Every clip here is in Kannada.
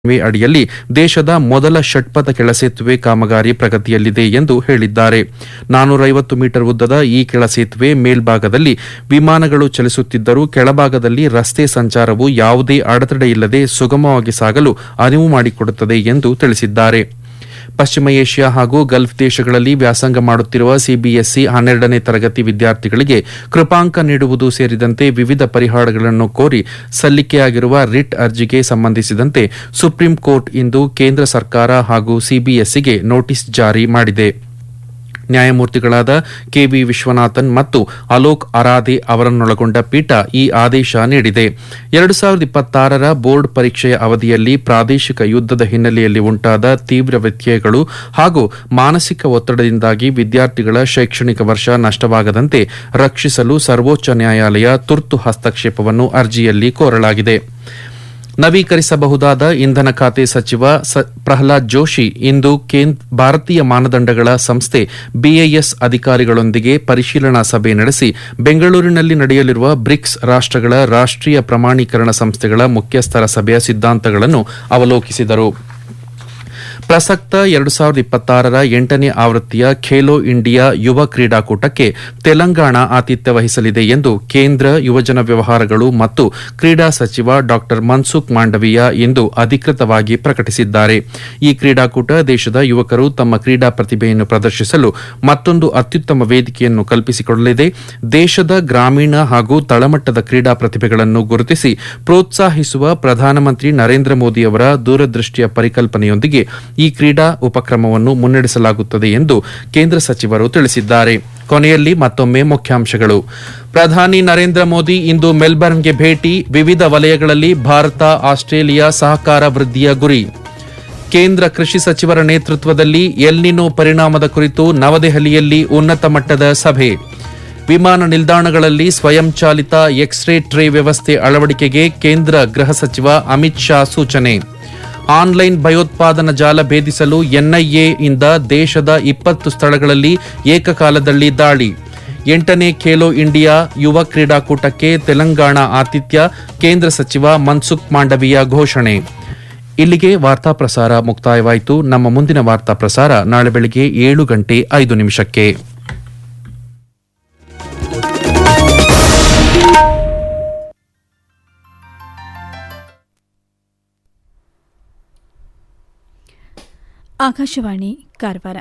ಸೇತುವೆ ಅಡಿಯಲ್ಲಿ ದೇಶದ ಮೊದಲ ಷಟ್ಪಥ ಕೆಳಸೇತುವೆ ಕಾಮಗಾರಿ ಪ್ರಗತಿಯಲ್ಲಿದೆ ಎಂದು ಹೇಳಿದ್ದಾರೆ ನಾನೂರೈವತ್ತು ಮೀಟರ್ ಉದ್ದದ ಈ ಕೆಳಸೇತುವೆ ಮೇಲ್ಭಾಗದಲ್ಲಿ ವಿಮಾನಗಳು ಚಲಿಸುತ್ತಿದ್ದರೂ ಕೆಳಭಾಗದಲ್ಲಿ ರಸ್ತೆ ಸಂಚಾರವು ಯಾವುದೇ ಅಡೆತಡೆಯಿಲ್ಲದೆ ಸುಗಮವಾಗಿ ಸಾಗಲು ಅನುವು ಮಾಡಿಕೊಡುತ್ತದೆ ಎಂದು ತಿಳಿಸಿದ್ದಾರೆ ಪಶ್ಚಿಮ ಏಷ್ಯಾ ಹಾಗೂ ಗಲ್ಫ್ ದೇಶಗಳಲ್ಲಿ ವ್ಯಾಸಂಗ ಮಾಡುತ್ತಿರುವ ಸಿಬಿಎಸ್ಇ ಹನ್ನೆರಡನೇ ತರಗತಿ ವಿದ್ಯಾರ್ಥಿಗಳಿಗೆ ಕೃಪಾಂಕ ನೀಡುವುದು ಸೇರಿದಂತೆ ವಿವಿಧ ಪರಿಹಾರಗಳನ್ನು ಕೋರಿ ಸಲ್ಲಿಕೆಯಾಗಿರುವ ರಿಟ್ ಅರ್ಜಿಗೆ ಸಂಬಂಧಿಸಿದಂತೆ ಸುಪ್ರೀಂ ಕೋರ್ಟ್ ಇಂದು ಕೇಂದ್ರ ಸರ್ಕಾರ ಹಾಗೂ ಸಿಬಿಎಸ್ಇಗೆ ನೋಟಿಸ್ ಜಾರಿ ಮಾಡಿದೆ ನ್ಯಾಯಮೂರ್ತಿಗಳಾದ ಕೆವಿ ವಿಶ್ವನಾಥನ್ ಮತ್ತು ಅಲೋಕ್ ಅರಾಧೆ ಅವರನ್ನೊಳಗೊಂಡ ಪೀಠ ಈ ಆದೇಶ ನೀಡಿದೆ ಎರಡು ಸಾವಿರದ ಇಪ್ಪತ್ತಾರರ ಬೋರ್ಡ್ ಪರೀಕ್ಷೆಯ ಅವಧಿಯಲ್ಲಿ ಪ್ರಾದೇಶಿಕ ಯುದ್ದದ ಹಿನ್ನೆಲೆಯಲ್ಲಿ ಉಂಟಾದ ತೀವ್ರ ವ್ಯತ್ಯಯಗಳು ಹಾಗೂ ಮಾನಸಿಕ ಒತ್ತಡದಿಂದಾಗಿ ವಿದ್ಯಾರ್ಥಿಗಳ ಶೈಕ್ಷಣಿಕ ವರ್ಷ ನಷ್ಟವಾಗದಂತೆ ರಕ್ಷಿಸಲು ಸರ್ವೋಚ್ಚ ನ್ಯಾಯಾಲಯ ತುರ್ತು ಹಸ್ತಕ್ಷೇಪವನ್ನು ಅರ್ಜಿಯಲ್ಲಿ ಕೋರಲಾಗಿದೆ ನವೀಕರಿಸಬಹುದಾದ ಇಂಧನ ಖಾತೆ ಸಚಿವ ಸ- ಪ್ರಹ್ಲಾದ್ ಜೋಶಿ ಇಂದು ಕೇಂದ್- ಭಾರತೀಯ ಮಾನದಂಡಗಳ ಸಂಸ್ಥೆ ಬಿಐಎಸ್ ಅಧಿಕಾರಿಗಳೊಂದಿಗೆ ಪರಿಶೀಲನಾ ಸಭೆ ನಡೆಸಿ ಬೆಂಗಳೂರಿನಲ್ಲಿ ನಡೆಯಲಿರುವ ಬ್ರಿಕ್ಸ್ ರಾಷ್ಟ್ರಗಳ ರಾಷ್ಟ್ರೀಯ ಪ್ರಮಾಣೀಕರಣ ಸಂಸ್ಥೆಗಳ ಮುಖ್ಯಸ್ಥರ ಸಭೆಯ ಸಿದ್ಧಾಂತಗಳನ್ನು ಅವಲೋಕಿಸಿದರು ಪ್ರಸಕ್ತ ಎರಡು ಸಾವಿರದ ಇಪ್ಪತ್ತಾರರ ಎಂಟನೇ ಆವೃತ್ತಿಯ ಖೇಲೋ ಇಂಡಿಯಾ ಯುವ ಕ್ರೀಡಾಕೂಟಕ್ಕೆ ತೆಲಂಗಾಣ ಆತಿಥ್ಯ ವಹಿಸಲಿದೆ ಎಂದು ಕೇಂದ್ರ ಯುವಜನ ವ್ಯವಹಾರಗಳು ಮತ್ತು ಕ್ರೀಡಾ ಸಚಿವ ಡಾ ಮನ್ಸುಖ್ ಮಾಂಡವೀಯ ಇಂದು ಅಧಿಕೃತವಾಗಿ ಪ್ರಕಟಿಸಿದ್ದಾರೆ ಈ ಕ್ರೀಡಾಕೂಟ ದೇಶದ ಯುವಕರು ತಮ್ಮ ಕ್ರೀಡಾ ಪ್ರತಿಭೆಯನ್ನು ಪ್ರದರ್ಶಿಸಲು ಮತ್ತೊಂದು ಅತ್ಯುತ್ತಮ ವೇದಿಕೆಯನ್ನು ಕಲ್ಪಿಸಿಕೊಡಲಿದೆ ದೇಶದ ಗ್ರಾಮೀಣ ಹಾಗೂ ತಳಮಟ್ಟದ ಕ್ರೀಡಾ ಪ್ರತಿಭೆಗಳನ್ನು ಗುರುತಿಸಿ ಪ್ರೋತ್ಸಾಹಿಸುವ ಪ್ರಧಾನಮಂತ್ರಿ ನರೇಂದ್ರ ಮೋದಿ ಅವರ ದೂರದೃಷ್ಟಿಯ ಪರಿಕಲ್ಪನೆಯೊಂದಿಗೆ ಈ ಕ್ರೀಡಾ ಉಪಕ್ರಮವನ್ನು ಮುನ್ನಡೆಸಲಾಗುತ್ತದೆ ಎಂದು ಕೇಂದ್ರ ಸಚಿವರು ತಿಳಿಸಿದ್ದಾರೆ ಕೊನೆಯಲ್ಲಿ ಮತ್ತೊಮ್ಮೆ ಮುಖ್ಯಾಂಶಗಳು ಪ್ರಧಾನಿ ನರೇಂದ್ರ ಮೋದಿ ಇಂದು ಮೆಲ್ಬರ್ನ್ಗೆ ಭೇಟಿ ವಿವಿಧ ವಲಯಗಳಲ್ಲಿ ಭಾರತ ಆಸ್ಟ್ರೇಲಿಯಾ ಸಹಕಾರ ವೃದ್ಧಿಯ ಗುರಿ ಕೇಂದ್ರ ಕೃಷಿ ಸಚಿವರ ನೇತೃತ್ವದಲ್ಲಿ ಎಲ್ನಿನೋ ಪರಿಣಾಮದ ಕುರಿತು ನವದೆಹಲಿಯಲ್ಲಿ ಉನ್ನತ ಮಟ್ಟದ ಸಭೆ ವಿಮಾನ ನಿಲ್ದಾಣಗಳಲ್ಲಿ ಸ್ವಯಂಚಾಲಿತ ಎಕ್ಸ್ರೇ ಟ್ರೇ ವ್ಯವಸ್ಥೆ ಅಳವಡಿಕೆಗೆ ಕೇಂದ್ರ ಗೃಹ ಸಚಿವ ಅಮಿತ್ ಶಾ ಸೂಚನೆ ಆನ್ಲೈನ್ ಭಯೋತ್ಪಾದನಾ ಜಾಲ ಭೇದಿಸಲು ಎನ್ಐಎ ಇಂದ ದೇಶದ ಇಪ್ಪತ್ತು ಸ್ಥಳಗಳಲ್ಲಿ ಏಕಕಾಲದಲ್ಲಿ ದಾಳಿ ಎಂಟನೇ ಖೇಲೋ ಇಂಡಿಯಾ ಯುವ ಕ್ರೀಡಾಕೂಟಕ್ಕೆ ತೆಲಂಗಾಣ ಆತಿಥ್ಯ ಕೇಂದ್ರ ಸಚಿವ ಮನ್ಸುಖ್ ಮಾಂಡವೀಯ ಘೋಷಣೆ ಇಲ್ಲಿಗೆ ವಾರ್ತಾ ಪ್ರಸಾರ ಮುಕ್ತಾಯವಾಯಿತು ನಮ್ಮ ಮುಂದಿನ ವಾರ್ತಾ ಪ್ರಸಾರ ನಾಳೆ ಬೆಳಗ್ಗೆ ಏಳು ಗಂಟೆ ಐದು ನಿಮಿಷಕ್ಕೆ ಆಕಾಶವಾಣಿ ಕಾರವಾರ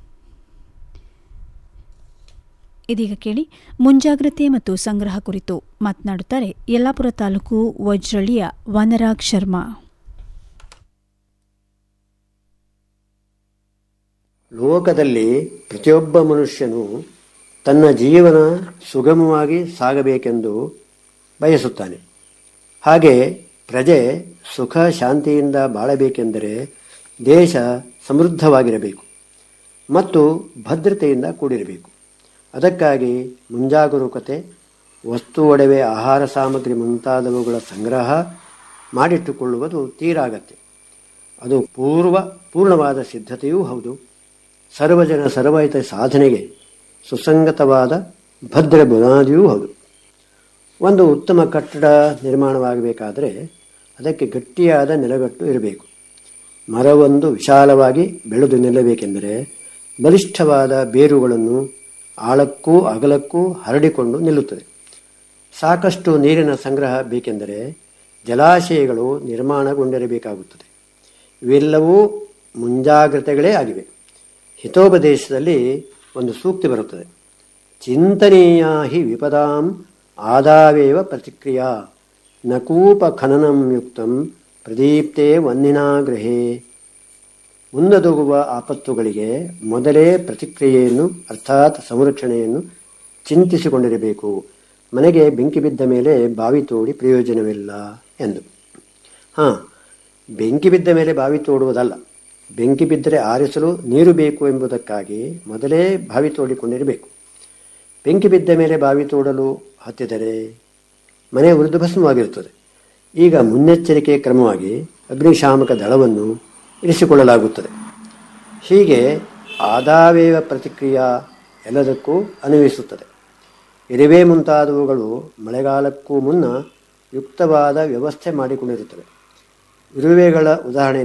ಇದೀಗ ಕೇಳಿ ಮುಂಜಾಗ್ರತೆ ಮತ್ತು ಸಂಗ್ರಹ ಕುರಿತು ಮಾತನಾಡುತ್ತಾರೆ ಯಲ್ಲಾಪುರ ತಾಲೂಕು ವಜ್ರಳ್ಳಿಯ ವನರಾಗ್ ಶರ್ಮಾ ಲೋಕದಲ್ಲಿ ಪ್ರತಿಯೊಬ್ಬ ಮನುಷ್ಯನು ತನ್ನ ಜೀವನ ಸುಗಮವಾಗಿ ಸಾಗಬೇಕೆಂದು ಬಯಸುತ್ತಾನೆ ಹಾಗೆ ಪ್ರಜೆ ಸುಖ ಶಾಂತಿಯಿಂದ ಬಾಳಬೇಕೆಂದರೆ ದೇಶ ಸಮೃದ್ಧವಾಗಿರಬೇಕು ಮತ್ತು ಭದ್ರತೆಯಿಂದ ಕೂಡಿರಬೇಕು ಅದಕ್ಕಾಗಿ ಮುಂಜಾಗರೂಕತೆ ವಸ್ತು ಒಡವೆ ಆಹಾರ ಸಾಮಗ್ರಿ ಮುಂತಾದವುಗಳ ಸಂಗ್ರಹ ಮಾಡಿಟ್ಟುಕೊಳ್ಳುವುದು ತೀರಾಗತ್ಯ ಅದು ಪೂರ್ವ ಪೂರ್ಣವಾದ ಸಿದ್ಧತೆಯೂ ಹೌದು ಸರ್ವಜನ ಸರ್ವಹಿತ ಸಾಧನೆಗೆ ಸುಸಂಗತವಾದ ಭದ್ರ ಬುನಾದಿಯೂ ಹೌದು ಒಂದು ಉತ್ತಮ ಕಟ್ಟಡ ನಿರ್ಮಾಣವಾಗಬೇಕಾದರೆ ಅದಕ್ಕೆ ಗಟ್ಟಿಯಾದ ನೆಲಗಟ್ಟು ಇರಬೇಕು ಮರವೊಂದು ವಿಶಾಲವಾಗಿ ಬೆಳೆದು ನಿಲ್ಲಬೇಕೆಂದರೆ ಬಲಿಷ್ಠವಾದ ಬೇರುಗಳನ್ನು ಆಳಕ್ಕೂ ಅಗಲಕ್ಕೂ ಹರಡಿಕೊಂಡು ನಿಲ್ಲುತ್ತದೆ ಸಾಕಷ್ಟು ನೀರಿನ ಸಂಗ್ರಹ ಬೇಕೆಂದರೆ ಜಲಾಶಯಗಳು ನಿರ್ಮಾಣಗೊಂಡಿರಬೇಕಾಗುತ್ತದೆ ಇವೆಲ್ಲವೂ ಮುಂಜಾಗ್ರತೆಗಳೇ ಆಗಿವೆ ಹಿತೋಪದೇಶದಲ್ಲಿ ಒಂದು ಸೂಕ್ತಿ ಬರುತ್ತದೆ ಚಿಂತನೀಯ ಹಿ ವಿಪದಾಂ ಆದಾವೇವ ಪ್ರತಿಕ್ರಿಯಾ ನಕೂಪ ಖನನಂ ಯುಕ್ತಂ ಪ್ರದೀಪ್ತೆ ವನ್ನಿನಾಗ್ರಹೇ ಮುಂದೊದಗುವ ಆಪತ್ತುಗಳಿಗೆ ಮೊದಲೇ ಪ್ರತಿಕ್ರಿಯೆಯನ್ನು ಅರ್ಥಾತ್ ಸಂರಕ್ಷಣೆಯನ್ನು ಚಿಂತಿಸಿಕೊಂಡಿರಬೇಕು ಮನೆಗೆ ಬೆಂಕಿ ಬಿದ್ದ ಮೇಲೆ ಬಾವಿ ತೋಡಿ ಪ್ರಯೋಜನವಿಲ್ಲ ಎಂದು ಹಾಂ ಬೆಂಕಿ ಬಿದ್ದ ಮೇಲೆ ಬಾವಿ ತೋಡುವುದಲ್ಲ ಬೆಂಕಿ ಬಿದ್ದರೆ ಆರಿಸಲು ನೀರು ಬೇಕು ಎಂಬುದಕ್ಕಾಗಿ ಮೊದಲೇ ಬಾವಿ ತೋಡಿಕೊಂಡಿರಬೇಕು ಬೆಂಕಿ ಬಿದ್ದ ಮೇಲೆ ಬಾವಿ ತೋಡಲು ಹತ್ತಿದರೆ ಮನೆ ಉರಿದು ಭಸ್ಮವಾಗಿರುತ್ತದೆ ಈಗ ಮುನ್ನೆಚ್ಚರಿಕೆ ಕ್ರಮವಾಗಿ ಅಗ್ನಿಶಾಮಕ ದಳವನ್ನು ಇರಿಸಿಕೊಳ್ಳಲಾಗುತ್ತದೆ ಹೀಗೆ ಆದಾವೇವ ಪ್ರತಿಕ್ರಿಯಾ ಎಲ್ಲದಕ್ಕೂ ಅನ್ವಯಿಸುತ್ತದೆ ಇರುವೆ ಮುಂತಾದವುಗಳು ಮಳೆಗಾಲಕ್ಕೂ ಮುನ್ನ ಯುಕ್ತವಾದ ವ್ಯವಸ್ಥೆ ಮಾಡಿಕೊಂಡಿರುತ್ತವೆ ಇರುವೆಗಳ ಉದಾಹರಣೆ